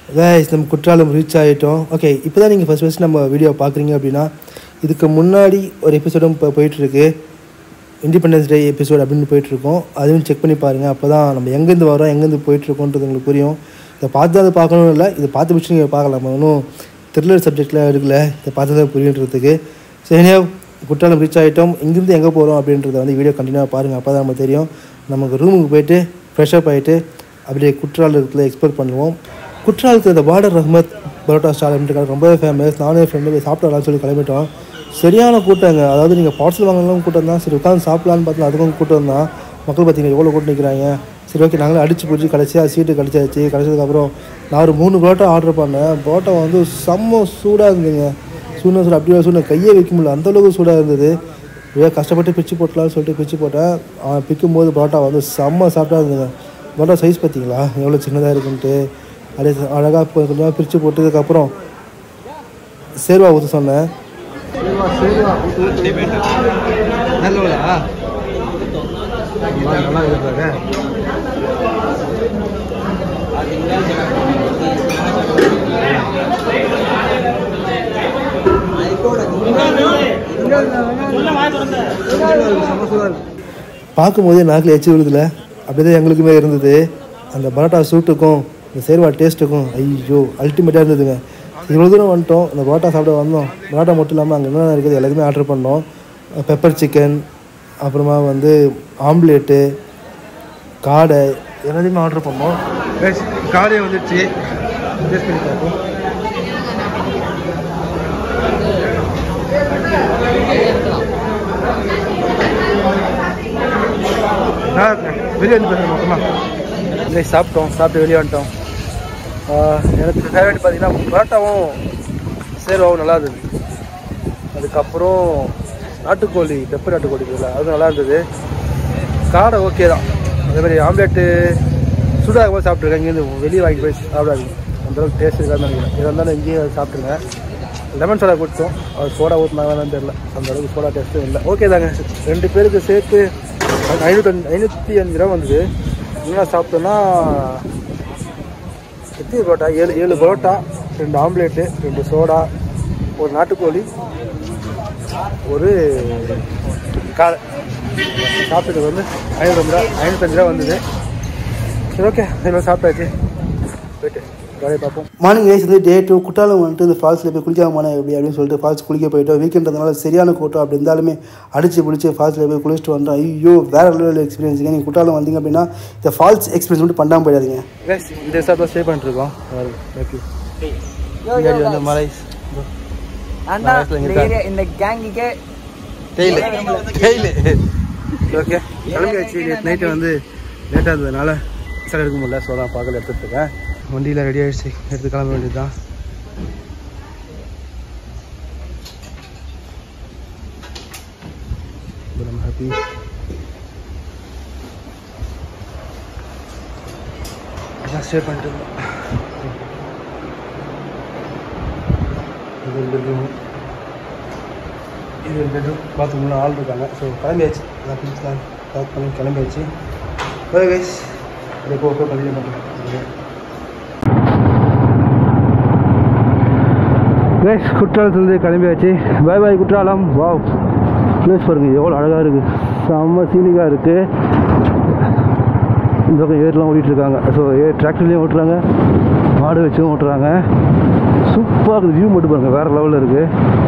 Guys நம்ம Courtallam reach ஆகிட்டோம் okay இப்போ தான் நீங்கள் ஃபஸ்ட் ஃபஸ்ட் நம்ம வீடியோ பார்க்குறீங்க அப்படின்னா இதுக்கு முன்னாடி ஒரு எபிசோடும் இப்போ போயிட்டுருக்கு இண்டிபெண்டன்ஸ் டே எபிசோட் அப்படின்னு போயிட்டுருக்கோம் அதுவும் செக் பண்ணி பாருங்கள் அப்போ தான் நம்ம எங்கேருந்து வரோம் எங்கேருந்து போயிட்டுருக்கோன்றது உங்களுக்கு புரியும் இதை பார்த்து அதை பார்க்கணும் இல்லை இதை பார்த்து பிடிச்சி நீங்கள் பார்க்கலாம் நம்ம இன்னும் த்ரில்லர் சப்ஜெக்டில் இருக்குல்ல இதை பார்த்து தான் புரியுன்றதுக்கு சரியா குற்றாலம் ரீச் ஆகிட்டோம் இங்கேருந்து எங்கே போகிறோம் அப்படின்றத வந்து வீடியோ கண்டினியூவாக பாருங்கள் அப்போ தான் நமக்கு தெரியும் நமக்கு ரூமுக்கு போயிட்டு ஃப்ரெஷ்அப் ஆகிட்டு அப்படியே குற்றாலத்தில் எக்ஸ்ப்ளோர் பண்ணுவோம் குற்றாலத்தில் இந்த பார்டர் ரஹ்மத் பரோட்டா ஸ்டால் அப்படின்ட்டு ரொம்பவே ஃபேமஸ் நானும் ஃப்ரெண்டு போய் சாப்பிட்டு வரலாம்னு சொல்லி கிளம்பிட்டோம் சரியான கூட்டங்க அதாவது நீங்கள் பார்சல் வாங்கலாம் கூட்டம் தான் சரி உட்காந்து சாப்பிட்லான்னு பார்த்தா அதுக்கும் கூட்டம் தான் மக்கள் பார்த்தீங்கன்னா எவ்வளோ கூட்டம் நிற்கிறாங்க சரி ஓகே நாங்களும் அடிச்சு பிடிச்சி கடைசியாக சீட்டு கிடச்சாச்சு கிடச்சதுக்கப்புறம் நான் ஒரு மூணு பரோட்டா ஆர்டர் பண்ணேன் பரோட்டா வந்து செம்ம சூடாக இருந்துங்க சூடாக சூடு அப்படியே சூடு கையே வைக்க முடியல அந்தளவுக்கு சூடாக இருந்தது ஏதோ கஷ்டப்பட்டு பிச்சு போட்டலாம்னு சொல்லிட்டு பிச்சு போட்டேன் அவன் பிக்கும் போது பரோட்டா வந்து செம்ம சாப்பிட்டா இருந்துங்க பரோட்டா சைஸ் பார்த்தீங்களா எவ்வளோ சின்னதாக இருக்குன்ட்டு அப்படியே அழகாக கொஞ்சமாக பிரித்து போட்டதுக்கப்புறம் சேர்வா ஊற்ற சொன்னேன் நல்லவளா நல்லா இருக்கிறாங்க பார்க்கும்போதே நாக்கில் எச்சி விழுதுல அப்படி தான் எங்களுக்குமே இருந்தது அந்த பரோட்டா சூட்டுக்கும் இந்த சேர்வா டேஸ்ட்டுக்கும் ஐயோ அல்டிமேட்டாக இருந்ததுங்க இவ்வளோ தூரம் வந்துட்டோம் இந்த பரோட்டா சாப்பிட வந்தோம் பரோட்டா மட்டும் இல்லாமல் அங்கே என்னென்ன இருக்குது எல்லாத்தையுமே ஆர்டர் பண்ணோம் பெப்பர் சிக்கன் அப்புறமா வந்து ஆம்லேட்டு காடை எல்லாத்தையுமே ஆர்டர் பண்ணோம் காலையே வந்துடுச்சு டேஸ்ட் பண்ணி பார்ப்போம் வெளியே வந்து பேசுகிறேன் மொத்தமாக இல்லை சாப்பிட்டோம் சாப்பிட்டு வெளியே வந்துட்டோம் ஆஹ் எனக்கு ஃபேவரட் பார்த்தீங்கன்னா பரோட்டாவும் சேர்வாவும் நல்லா இருந்தது அதுக்கப்புறம் நாட்டுக்கோழி பெப்பர் நாட்டுக்கோழி இருக்குல்ல அது நல்லா இருந்தது காடை ஓகே தான் அதே மாதிரி ஆம்லேட்டு சூடாக போது சாப்பிட்ருக்கேன் இங்கேருந்து வெளியே வாங்கி போய் சாப்பிடாதீங்க அந்தளவுக்கு டேஸ்ட் இருக்காதுன்னு நினைக்கிறேன் எதாக இருந்தாலும் இங்கேயே சாப்பிட்ருங்க லெமன் சோடா கொடுத்தோம் அது சோடா ஊற்றினாங்கன்னு தெரியல அந்த அளவுக்கு சோடா டேஸ்ட்டும் இல்லை ஓகே தாங்க ரெண்டு பேருக்கு சேர்த்து ஐநூற்றி ஐநூற்றி அஞ்சு ரூபா வந்தது என்ன சாப்பிட்டோன்னா எத்தனை பரோட்டா ஏழு ஏழு பரோட்டா ரெண்டு ஆம்லேட்டு ரெண்டு சோடா ஒரு நாட்டுக்கோழி ஒரு காலை சாப்பிட்டது வந்து ஐநூறு ரூபா ஐநூற்றஞ்சு ரூபா வந்தது சரி ஓகே இதில் சாப்பிட்டாச்சு போயிட்டு வேலையை பார்ப்போம் மார்னிங் ரைஸ் வந்து டே டூ குற்றாலம் வந்துட்டு இந்த ஃபால்ஸில் போய் குளிக்காம எப்படி அப்படின்னு சொல்லிட்டு ஃபால்ஸ் குளிக்க போயிட்டோம் வீக்கெண்ட்றதுனால சரியான கூட்டம் அப்படி இருந்தாலுமே அடிச்சு பிடிச்சி ஃபால்ஸில் போய் குளிச்சுட்டு வந்தோம் ஐயோ வேற லெவல் எக்ஸ்பீரியன்ஸுங்க நீங்கள் குற்றாலம் வந்தீங்க அப்படின்னா இந்த ஃபால்ஸ் எக்ஸ்பீரியன்ஸ் மட்டும் பண்ணாமல் போயிடாதீங்க Guys, இந்த ஸ்டாப்பில் ஸ்டே பண்ணிட்டுருக்கோம் தேங்க்யூ முன்னாடி வந்து மலை அண்ணா வயசுல இந்த இருக்காங்க. ஏரியா இந்த கேங்குக்கே டெய்லு டெய்லு ஓகே கிளம்பியாச்சு நேற்று நைட்டு வந்து லேட்டாக இருந்ததுனால சார் எடுக்க முடியல ஸோ தான் பார்க்கல எடுத்துட்டு இருக்கேன் வண்டியில் ரெடி ஆகிடுச்சு எடுத்து கிளம்ப வேண்டியது தான் நம்ம ஹாப்பி அதான் ஸ்டே பண்ணிட்டு இருந்தோம் இது ஒரு bedroom. இது ஒரு பெட்ரூம் பாத்ரூம்ல ஆள் இருக்காங்க ஸோ கிளம்பியாச்சு நான் பிடிச்சலாம் பேக் பண்ணி கிளம்பியாச்சு ஓகே கைஸ் அப்படியே போக போக கண்டினியூ பண்ணுறேன் கைஸ் குற்றாலத்துலேருந்து கிளம்பியாச்சு bye bye Courtallam wow place பாருங்க எவ்வளோ அழகாக இருக்குது செம்ம சீனிக்காக இருக்குது இந்த பக்கம் ஏர்லாம் ஓட்டிகிட்டு இருக்காங்க ஸோ ஏர் டிராக்டர்லேயும் ஓட்டுறாங்க மாடு வச்சும் ஓட்டுறாங்க சூப்பராக இருக்குது வியூ மட்டும் பாருங்கள் வேறு லெவலில் இருக்குது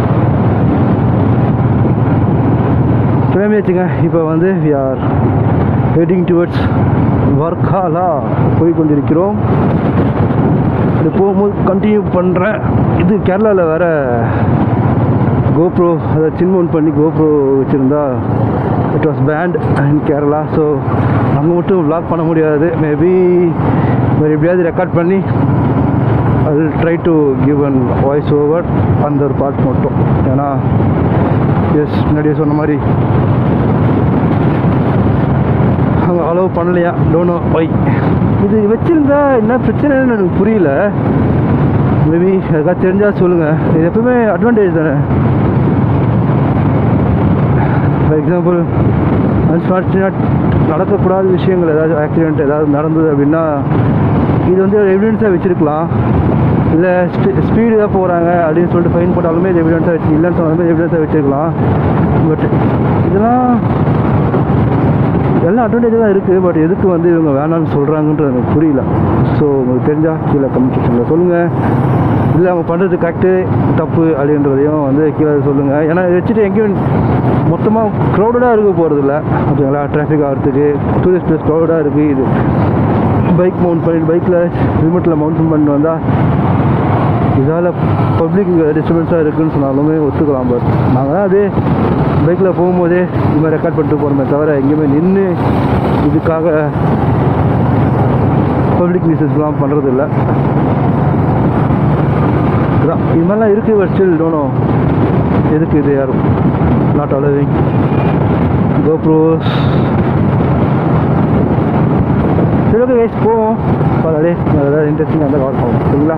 கிளம்பியாச்சுங்க இப்போ வந்து we are heading towards Varkala போய் கொண்டிருக்கிறோம் இது போகும்போது கண்டினியூ பண்ணுறேன் இது கேரளாவில் வேற கோப்ரோ அதை சின்மோன் பண்ணி கோப்ரோ வச்சுருந்தா it was banned in Kerala so அங்கே மட்டும் vlog பண்ண முடியாது மேபி வேறு எப்படியாவது ரெக்கார்ட் பண்ணி I try to give an voice over அந்த ஒரு பார்ட் மட்டும் ஏன்னா எஸ் முன்னாடியே சொன்ன மாதிரி அவங்க அலோவ் பண்ணலையா டோனோ ஒய் இது வச்சுருந்தா என்ன பிரச்சனைன்னு எனக்கு புரியல மேபி எதாவது தெரிஞ்சால் சொல்லுங்கள் இது எப்பவுமே அட்வான்டேஜ் தானே ஃபார் எக்ஸாம்பிள் அன்ஃபார்ச்சுனேட் நடக்கக்கூடாத விஷயங்கள் ஏதாவது ஆக்சிடெண்ட் ஏதாவது நடந்தது அப்படின்னா இது வந்து எவிடன்ஸாக வச்சுருக்கலாம் இல்லை ஸ்பீடு தான் போகிறாங்க அப்படின்னு சொல்லிட்டு ஃபைன் போட்டாலுமே இது எவிடன்ஸாக வச்சு இல்லைன்னு சொன்னாலுமே எவிடன்ஸாக வச்சுருக்கலாம் பட் இதெல்லாம் எல்லாம் அட்வான்டேஜ் தான் இருக்குது பட் எதுக்கு வந்து இவங்க வேணாம்னு சொல்கிறாங்கன்றது எனக்கு புரியல ஸோ உங்களுக்கு தெரிஞ்சால் கீழே கமெண்ட் செக்ஷனில் சொல்லுங்கள் இல்லை அவங்க பண்ணுறது கரெக்டு தப்பு அப்படின்றதையும் வந்து கீழே சொல்லுங்கள் ஏன்னா இதை வச்சுட்டு எங்கேயும் மொத்தமாக க்ரௌடடாக இருக்க போகிறதில்ல ஓகேங்களா டிராஃபிக் ஆகிறதுக்கு டூரிஸ்ட் பிளேஸ் க்ரௌடடாக இருக்குது இது பைக் மவுண்ட் பண்ணிட்டு பைக்கில் ஹெல்மெட்டில் மவுண்ட் பண்ணிட்டு வந்தால் இதால் பப்ளிக் டிஸ்டர்பன்ஸாக இருக்குன்னு சொன்னாலுமே ஒத்துக்கலாம் பட் நாங்கள் தான் அதே பைக்கில் போகும்போதே இது மாதிரி ரெக்கார்ட் பண்ணிட்டு போகிறோமே தவிர எங்கேயுமே நின்று இதுக்காக பப்ளிக் நியூசஸ்லாம் பண்ணுறது இல்லை இதான் இது மாதிரிலாம் இருக்குது பட் ஸ்டில் டோனோ எதுக்கு இது யாரும் நாட் அலவிங் கோப்ரோஸ் சரி ஓகே கைஸ் போவோம் பரவாயில்ல ஏதாவது இன்ட்ரெஸ்டிங்காக இருந்தால் கவர் பண்ணுவோம் சரிங்களா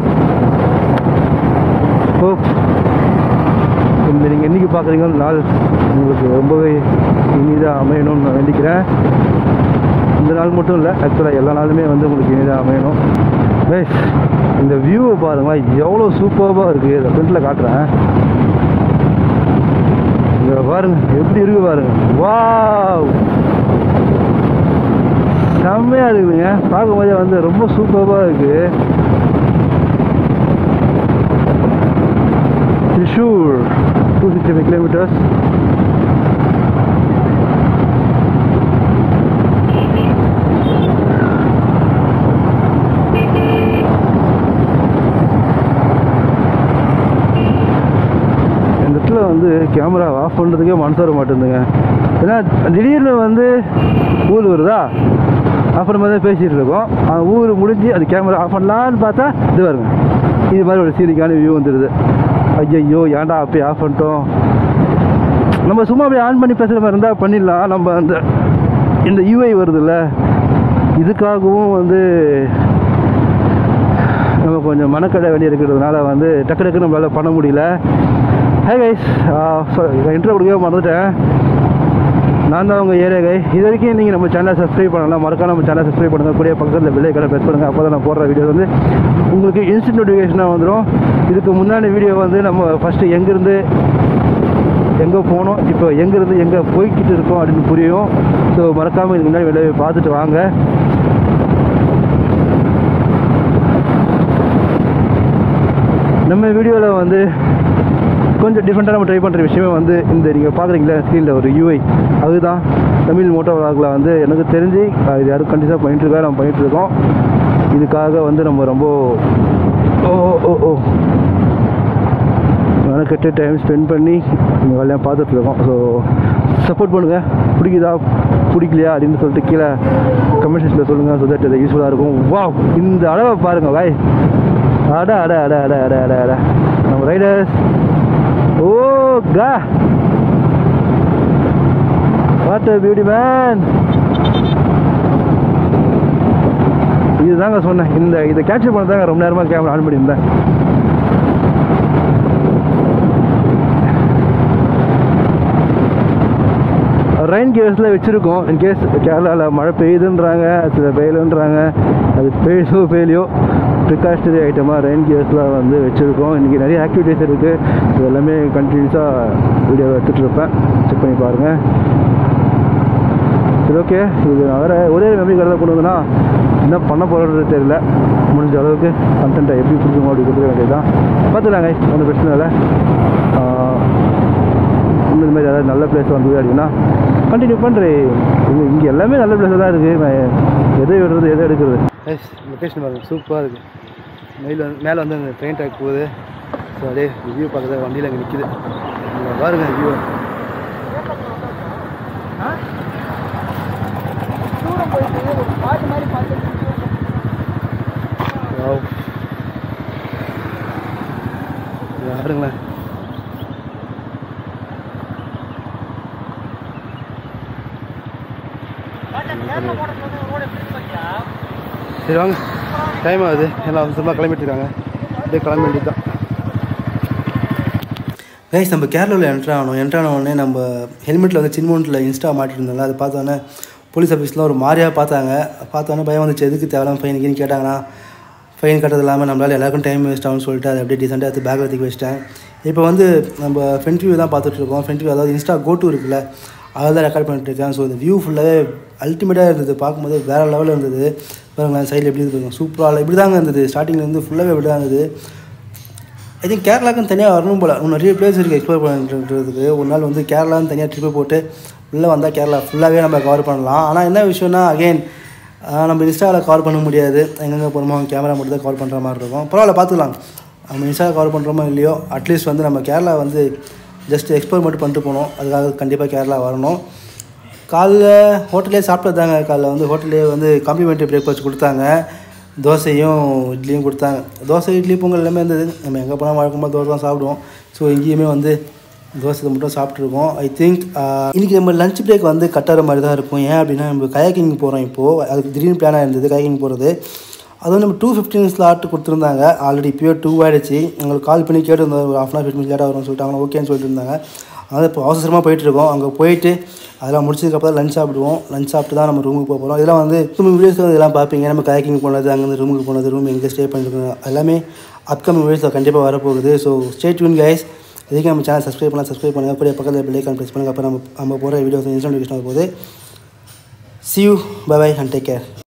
ஹோப் இந்த நீங்கள் என்றைக்கு பார்க்குறீங்க அந்த நாள் உங்களுக்கு ரொம்பவே இனிதாக அமையணும்னு நான் வேண்டிக்கிறேன் இந்த நாள் மட்டும் இல்லை ஆக்சுவலாக எல்லா நாளுமே வந்து உங்களுக்கு இனிதாக அமையணும் கைஸ் இந்த வியூவை பாருங்களேன் எவ்வளோ சூப்பராக இருக்குது இதை ஃப்ரண்ட்டில் காட்டுறேன் இங்க பாருங்க எப்படி இருக்கு பாருங்க வாவ் செம்மையா இருக்குதுங்க பார்க்கும்போதே வந்து ரொம்ப சூப்பராக இருக்கு Thrissur two sixty five kilometres இந்த இடத்துல வந்து கேமரா ஆஃப் பண்ணுறதுக்கே மனசு வர மாட்டேங்குதுங்க ஏன்னா திடீர்னு வந்து ஊர் வருதா அப்புறமா தான் பேசிகிட்டு இருக்கோம் அந்த ஊர் முடிஞ்சு அது கேமரா ஆஃப் பண்ணலான்னு பார்த்தா இது வருங்க இது மாதிரி ஒரு சீனிக்கான வியூ வந்துடுது ஐயையோ ஏன்டா அப்படி ஆஃப் பண்ணிட்டோம் நம்ம சும்மா அப்படியே ஆன் பண்ணி பேசுகிற மாதிரி இருந்தால் பண்ணிடலாம் நம்ம அந்த இந்த யூஐ வருதுல்ல இதுக்காகவும் வந்து நம்ம கொஞ்சம் மனக்கடை வேண்டி இருக்கிறதுனால வந்து டக்கு டக்கு நம்மளால் பண்ண முடியல ஹே கைஸ் இன்ட்ரோ கொடுக்கவே மறந்துட்டேன் நான் தான் உங்கள் ஏரியா கை இது வரைக்கும் நீங்கள் நம்ம சேனலை சப்ஸ்கிரைப் பண்ணலாம் மறக்காம நம்ம சேனலை சப்ஸ்கிரைப் பண்ணுங்கள் கூடிய பக்கத்தில் பெல்லை கடை ப்ரெஸ் பண்ணுங்கள் அப்போ தான் நான் போடுற வீடியோ வந்து உங்களுக்கு இன்ஸ்டன்ட் நோட்டிஃபிகேஷனாக வந்துடும் இதுக்கு முன்னாடி வீடியோ வந்து நம்ம ஃபஸ்ட்டு எங்கேருந்து எங்கே போனோம் இப்போ எங்கேருந்து எங்கே போய்கிட்டு இருக்கோம் அப்படின்னு புரியும் ஸோ மறக்காமல் இதுக்கு முன்னாடி வெளியே பார்த்துட்டு வாங்க நம்ம வீடியோவில் வந்து கொஞ்சம் டிஃப்ரெண்ட்டாக நம்ம ட்ரை பண்ணுற விஷயமே வந்து இந்த நீங்கள் பார்க்குறீங்களா ஸ்க்ரீனில் ஒரு யூஐ அதுதான் தமிழ் மோட்டோ விளாகில் வந்து எனக்கு தெரிஞ்சு அஹ், இது யாரும் கண்டிப்பாக பண்ணிட்டுருக்கா நம்ம பண்ணிகிட்ருக்கோம் இதுக்காக வந்து நம்ம ரொம்ப ஓ ஓ ஓ மெனக்கெட்டு டைம் ஸ்பெண்ட் பண்ணி இந்த வேலையாக பார்த்துட்ருக்கோம் ஸோ சப்போர்ட் பண்ணுங்கள் பிடிக்குதா பிடிக்கலையா அப்படின்னு சொல்லிட்டு கீழே கமெண்ட் செக்ஷனில் சொல்லுங்கள் ஸோ தட் அது யூஸ்ஃபுல்லாக இருக்கும் வா இந்த அளவை பாருங்கள் வாய் அட அட அட அட அட அட அட நம்ம ரைடர்ஸ் ஓ கா வாட் பியூட்டி மேன் இதுதாங்க சொன்னேன் இந்த இதை கேப்சர் பண்ண தாங்க ரொம்ப நேரமாக கேமரா ஆன் பண்ணியிருந்தேன் ரெயின் கேஸில் வச்சுருக்கோம் இன்கேஸ் கேரளாவில் மழை பெய்யுதுன்றாங்க சில பெய்யலுன்றாங்க அது பெய்யுதோ பெய்யலையோ ப்ரிகாஷனரி ஐட்டமாக ரெயின் கேஸில் வந்து வச்சுருக்கோம் இன்றைக்கி நிறைய ஆக்டிவிட்டீஸ் இருக்குது இது எல்லாமே கண்டினியூஸாக வீடியோ எடுத்துகிட்டு இருப்பேன் செக் பண்ணி பாருங்கள் சரி ஓகே இது நான் வேறு ஒரே மெமரி கார்டில் கொண்டு வந்தேன்னா என்ன பண்ண போகிறது தெரியல முடிஞ்ச அளவுக்கு கண்டென்ட்டை எப்படி கொடுக்கணும் அப்படி கொடுக்க வேண்டியது தான் பார்த்துலாங்க ஒன்றும் பிரச்சனை இல்லை ஆஹ், இந்த மாதிரி ஏதாவது நல்ல பிளேஸ் வந்தது அப்படின்னா கண்டினியூ பண்ணுறேன் இது இங்கே எல்லாமே நல்ல பிளேஸாக தான் இருக்குது நான் எதை விடுறது எதை எடுக்கிறது எஸ் லொக்கேஷன் பாருங்க சூப்பராக இருக்குது மேலே வந்து மேலே வந்து அந்த ட்ரெயின் ட்ராக் போகுது ஸோ அப்படியே வியூ பார்க்குறது வண்டியில் அங்கே நிற்கிது இங்கே பாருங்க வியூ தூரம் போயிட்டு ஒரு பாட்டு மாதிரி பார்த்து யாருங்களேன் சரி வாங்க டைம் ஆகுது எல்லாம் அவசரமாக கிளம்பிட்டு இருக்காங்க அப்படியே கிளம்ப வேண்டியது தான் கைஸ் நம்ம கேரளாவில் என்ட்ரு ஆகணும் என்ட்ரு ஆன உடனே நம்ம ஹெல்மெட்டில் வந்து சின்மோண்டில் இன்ஸ்டா மாட்டிட்டு இருந்தோம்ல அதை பார்த்தோன்னே போலீஸ் ஆஃபீஸ்லாம் ஒரு மாதிரியாக பார்த்தாங்க பார்த்தோன்னே பயம் வந்துச்சு எதுக்கு தேவையில்லாம ஃபைன் கீன்னு கேட்டாங்கன்னா ஃபைன் கட்டுறது இல்லாமல் நம்மளால் எல்லாருக்கும் டைம் வேஸ்ட் ஆகும்னு சொல்லிட்டு அதை அப்படியே டீசெண்டாக எடுத்து பேக்கில் தூக்கி வச்சிட்டேன் இப்போ வந்து நம்ம ஃப்ரண்ட் வியூ தான் பார்த்துட்ருக்கோம் ஃப்ரண்ட் வியூ அதாவது இன்ஸ்டா கோட்டு இருக்குல்ல அதில் தான் ரெக்கார்ட் பண்ணிட்டு இருக்கேன் ஸோ இந்த வியூ ஃபுல்லாகவே அல்டிமேட்டாக இருந்தது பார்க்கும்போது வேறு லெவலில் இருந்தது பாருங்களேன் சைடில் எப்படி இருக்கு சூப்பராக இப்படி தாங்க இருந்தது ஸ்டார்டிங்லேருந்து ஃபுல்லாகவே இப்படி தான் இருந்தது ஐ திங்க் கேரளாக்குன்னு தனியாக வரணும் போல் இன்னும் நிறைய பிளேஸ் இருக்குது எக்ஸ்ப்ளோர் பண்ணுறதுக்கு ஒரு நாள் வந்து கேரளான்னு தனியாக ட்ரிப்பு போட்டு உள்ளே வந்தால் கேரளா ஃபுல்லாகவே நம்ம கவர் பண்ணலாம் ஆனால் என்ன விஷயம்னா அகெயின் நம்ம இன்ஸ்டாவில் கவர் பண்ண முடியாது எங்கெங்கே போகிறோமோ கேமரா மட்டும் தான் கவர் பண்ணுற மாதிரி இருக்கும் பரவாயில்ல பார்த்துக்கலாம் நம்ம இன்ஸ்டாவில் கவர் பண்ணுறோமோ இல்லையோ அட்லீஸ்ட் வந்து நம்ம கேரளா வந்து ஜஸ்ட் எக்ஸ்ப்ளோர் மட்டும் பண்ணிட்டு போனோம் அதுக்காக கண்டிப்பாக கேரளா வரணும் காலைல ஹோட்டலே சாப்பிட்டதாங்க காலைல வந்து ஹோட்டலே வந்து காம்ப்ளிமெண்ட்ரி பிரேக்ஃபாஸ்ட் கொடுத்தாங்க தோசையும் இட்லியும் கொடுத்தாங்க தோசை இட்லி பொங்கல் எல்லாமே இருந்தது நம்ம எங்கே போனால் வழக்கமாக தோசை தான் சாப்பிடுவோம் ஸோ இங்கேயுமே வந்து தோசை மட்டும் சாப்பிட்ருக்கோம் ஐ திங்க் இன்றைக்கி நம்ம லஞ்ச் பிரேக் வந்து கட்டுற மாதிரி தான் இருக்கும் ஏன் அப்படின்னா நம்ம கயாக்கிங் போகிறோம் இப்போது அதுக்கு திடீர்னு பிளானாக இருந்தது கயாக்கிங் போகிறது அது வந்து நம்ம டூ ஃபிஃப்டின் ஸ்லாட் கொடுத்துருந்தாங்க ஆல்ரெடி இப்போயே டூ ஆகிடுச்சு எங்களுக்கு கால் பண்ணி கேட்டிருந்தோம் ஒரு ஹாஃப் அன் ஹவர் ஃபிஃப்டின் லேட்டாக வரும்னு சொல்லிட்டாங்க ஓகேன்னு சொல்லிட்டு இருந்தாங்க அதனால் இப்போ அவசரமாக போயிட்டுருக்கோம் அங்கே போயிட்டு அதெல்லாம் முடிச்சதுக்கப்புறம் தான் லஞ்ச் சாப்பிடுவோம் லஞ்ச் சாப்பிட்டு தான் நம்ம ரூமுக்கு போக போகிறோம் இதெல்லாம் வந்து நம்ம வீடியோஸ் இதெல்லாம் பார்ப்பீங்க நம்ம கயாக்கிங் போனது அங்கேருந்து ரூமுக்கு போனது ரூம் எங்கே ஸ்டே பண்ணிருக்கோம் எல்லாமே அப்கமிங் வீடியோஸில் கண்டிப்பாக வரப்போகுது ஸோ ஸ்டே டியூன் கைஸ் இதுக்கு நம்ம சேனல் சப்ஸ்கிரைப் பண்ணலாம் சப்ஸ்கிரைப் பண்ணுங்கள் அப்படியே பக்கத்தில் பெல் ஐக்கான் ப்ரெஸ் பண்ணுங்கள் அப்போ நம்ம நம்ம போகிற வீடியோஸ் இன்ஸ்டா நோட்டிஃபிகேஷன் வரும்போது see you bye bye and take care